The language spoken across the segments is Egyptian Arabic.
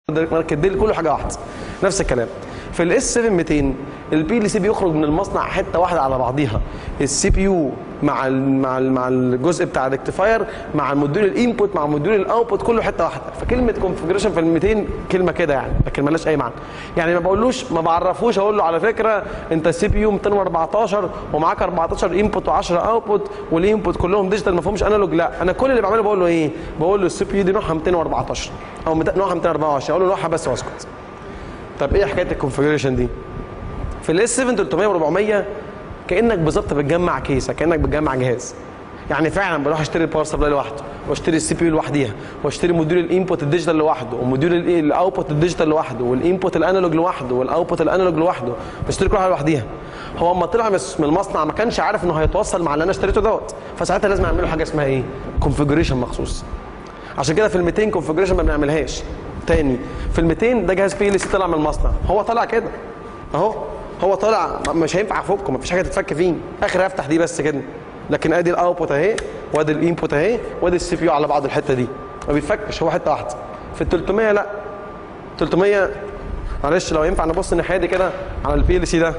ماركت ديل كله حاجه واحده نفس الكلام في الاس 7 200 البي ال سي بيخرج من المصنع حته واحده على بعضيها السي بي يو مع ال مع ال مع الجزء بتاع الريكتيفاير مع موديول الانبوت مع موديول الاوتبوت كله حته واحده فكلمه كونفجريشن في ال 200 كلمه كده يعني لكن مالهاش اي معنى يعني ما بقولوش ما بعرفوش اقول له على فكره انت السي بي يو 214 ومعاك 14 انبوت و10 اوتبوت والانبوت كلهم ديجيتال ما فيهمش انالوج لا انا كل اللي بعمله بقول له ايه بقول له السي بي يو دي نوعها 214 او نوعها 224 اقول له نوعها بس واسكت طب ايه حكايه الكونفجريشن دي في الاس 7 300 و400 كانك بالظبط بتجمع كيسه كانك بتجمع جهاز يعني فعلا بروح اشتري الباور سبلاي لوحده واشتري السي بي يو لوحديها واشتري موديول الانبوت الديجيتال لوحده وموديول الاوتبوت الديجيتال لوحده والانبوت الانالوج لوحده والاوتبوت الانالوج لوحده بشتري كل حاجه لوحديها هو اما طلع من المصنع ما كانش عارف انه هيتوصل مع اللي انا اشتريته دوت فساعتها لازم اعمل له حاجه اسمها ايه كونفجريشن مخصوص عشان كده في ال 200 كونفجريشن ما بنعملهاش تاني في ال 200 ده جهاز بي ال سي طلع من المصنع هو طلع كده اهو هو طالع مش هينفع افكه مفيش حاجه تتفك فيه اخر افتح دي بس كده لكن ادي الاوتبوت اهي وادي الانبوت اهي وادي السي بي يو على بعض الحته دي ما بيتفكش هو حته واحده في ال 300 لا 300 معلش لو ينفع نبص الناحيه دي كده على البي ال سي ده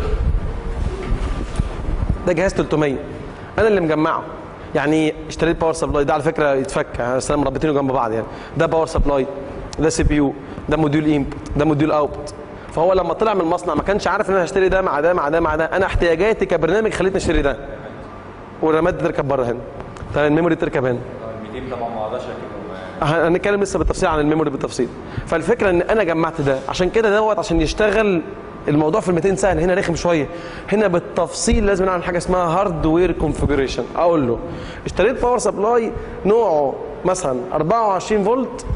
ده جهاز 300 انا اللي مجمعه يعني اشتريت باور سبلاي ده على فكره يتفك اصل انا مربطينه جنب بعض يعني ده باور سبلاي ده سي بي يو ده موديول انبوت ده موديول اوتبوت فهو لما طلع من المصنع ما كانش عارف ان انا هشتري ده مع ده مع ده مع ده انا احتياجاتي كبرنامج خلتني اشتري ده والرامات دي تركب بره هنا طيب الميموري تركب هنا 200 طبعا ما اقدرش اكتبه هنتكلم لسه بالتفصيل عن الميموري بالتفصيل فالفكره ان انا جمعت ده عشان كده دوت عشان يشتغل الموضوع في ال 200 سهل هنا رخم شويه هنا بالتفصيل لازم نعمل حاجه اسمها هاردوير كونفجريشن اقول له اشتريت باور سبلاي نوعه مثلا 24 فولت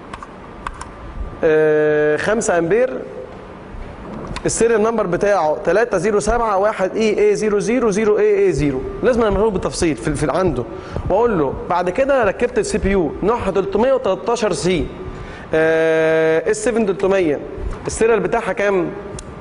آه 5 امبير السيريال نمبر بتاعه 3071 اي اي 000 اي اي 0 لازم اعمله بالتفصيل في, في عنده واقول له بعد كده ركبت السي بي يو نوعها 313 سي اس 7 300 السيريال بتاعها كام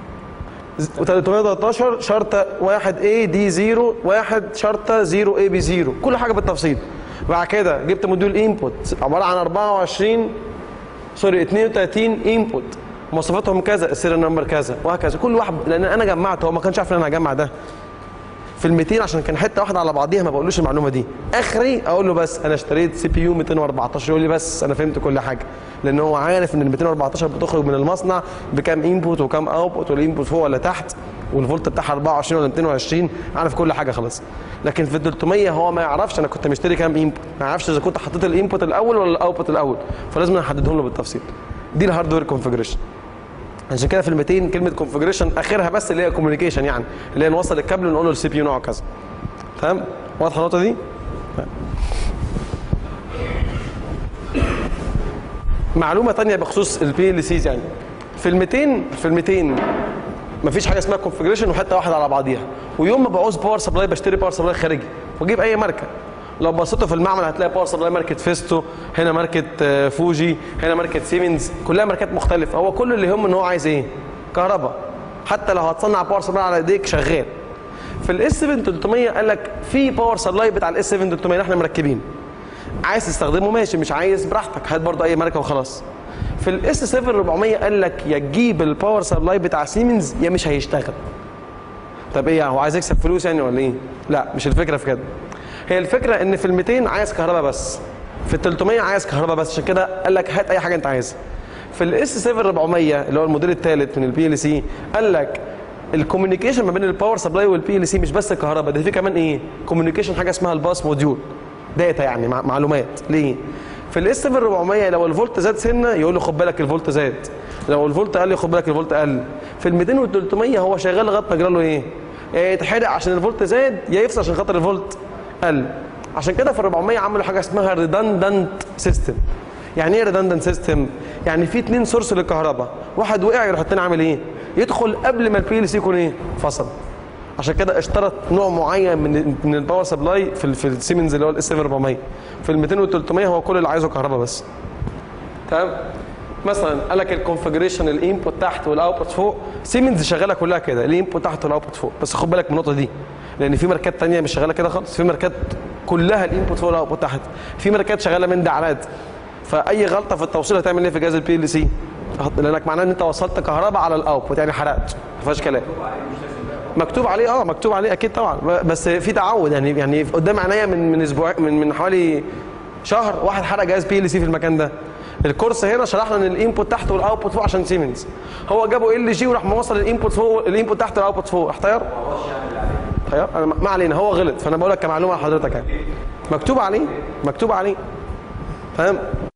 313 شرطه 1 اي دي 0 1 شرطه 0 اي بي 0 كل حاجه بالتفصيل بعد كده جبت موديول انبوت عباره عن 24 سوري 32 انبوت مواصفاتهم كذا السيريال نمبر كذا وهكذا كل واحد لان انا جمعت هو ما كانش عارف ان انا هجمع ده في ال 200 عشان كان حته واحده على بعضيها ما بقولوش المعلومه دي اخري اقول له بس انا اشتريت سي بي يو 214 يقول لي بس انا فهمت كل حاجه لان هو عارف ان ال 214 بتخرج من المصنع بكام انبوت وكام اوتبوت والانبوت فوق ولا تحت والفولت بتاعها 24 ولا 220 عارف كل حاجه خلاص لكن في ال 300 هو ما يعرفش انا كنت مشتري كام انبوت ما يعرفش اذا كنت حطيت الانبوت الاول ولا الاوتبوت الاول فلازم نحددهم له بالتفصيل دي الهاردوير كونفجريشن عشان كده في ال 200 كلمه كونفجريشن اخرها بس اللي هي كوميونيكيشن يعني اللي هي نوصل الكابل ونقول له السي بي يو نوعه كذا تمام واضحه النقطه دي معلومه ثانيه بخصوص البي ال سيز يعني في ال 200 في ال 200 مفيش حاجه اسمها كونفجريشن وحته واحده على بعضيها ويوم ما بعوز باور سبلاي بشتري باور سبلاي خارجي واجيب اي ماركه لو بصيتوا في المعمل هتلاقي باور سبلاي ماركه فيستو هنا ماركه فوجي هنا ماركه سيمنز كلها ماركات مختلفه هو كل اللي يهم ان هو عايز ايه كهرباء حتى لو هتصنع باور سبلاي على ايديك شغال في الاس 7 300 قال لك في باور سبلاي بتاع الاس 7 300 اللي احنا مركبين عايز تستخدمه ماشي مش عايز براحتك هات برضه اي ماركه وخلاص في الاس 7 400 قال لك يا تجيب الباور سبلاي بتاع سيمنز يا مش هيشتغل طب ايه هو عايز يكسب فلوس يعني ولا ايه لا مش الفكره في كده هي الفكره ان في ال 200 عايز كهرباء بس في ال 300 عايز كهرباء بس عشان كده قال لك هات اي حاجه انت عايزها في الاس 7 400 اللي هو الموديل الثالث من البي ال سي قال لك الكوميونيكيشن ما بين الباور سبلاي والبي ال سي مش بس الكهرباء ده في كمان ايه كوميونيكيشن حاجه اسمها الباس موديول داتا يعني مع معلومات ليه في الاس 7 400 لو الفولت زاد سنه يقول له خد بالك الفولت زاد لو الفولت قل خد بالك الفولت قل في ال 200 وال 300 هو شغال لغايه ما يجرى له ايه يا يتحرق عشان الفولت زاد يا يفصل عشان خاطر الفولت قل عشان كده في ال 400 عملوا حاجه اسمها ريدندنت سيستم يعني ايه ريدندنت سيستم يعني في اثنين سورس للكهرباء واحد وقع يروح الثاني عامل ايه يدخل قبل ما البي ال سي يكون ايه فصل عشان كده اشترط نوع معين من من الباور سبلاي في ال في السيمنز اللي هو الاس 400 في ال 200 وال 300 هو كل اللي عايزه كهرباء بس تمام مثلا قال لك الكونفجريشن الانبوت تحت والاوتبوت فوق سيمنز شغاله كلها كده الانبوت تحت والاوتبوت فوق بس خد بالك من النقطه دي لان في ماركات ثانيه مش شغاله كده خالص في ماركات كلها الانبوت فوق والاوتبوت تحت في ماركات شغاله من ده على ده فاي غلطه في التوصيل هتعمل ايه في جهاز البي ال سي لانك معناه ان انت وصلت كهرباء على الاوتبوت يعني حرقت ما فيهاش كلام مكتوب عليه اه مكتوب عليه اكيد طبعا بس في تعود يعني يعني قدام عينيا من من اسبوع من من حوالي شهر واحد حرق جهاز بي ال سي في المكان ده الكورس هنا شرحنا ان الانبوت تحت والاوتبوت فوق عشان سيمنز هو جابوا ال جي وراح موصل الانبوت فوق الانبوت تحت والاوتبوت فوق راح طير طير انا ما علينا هو غلط فانا بقول لك كمعلومه لحضرتك يعني مكتوب عليه مكتوب عليه فاهم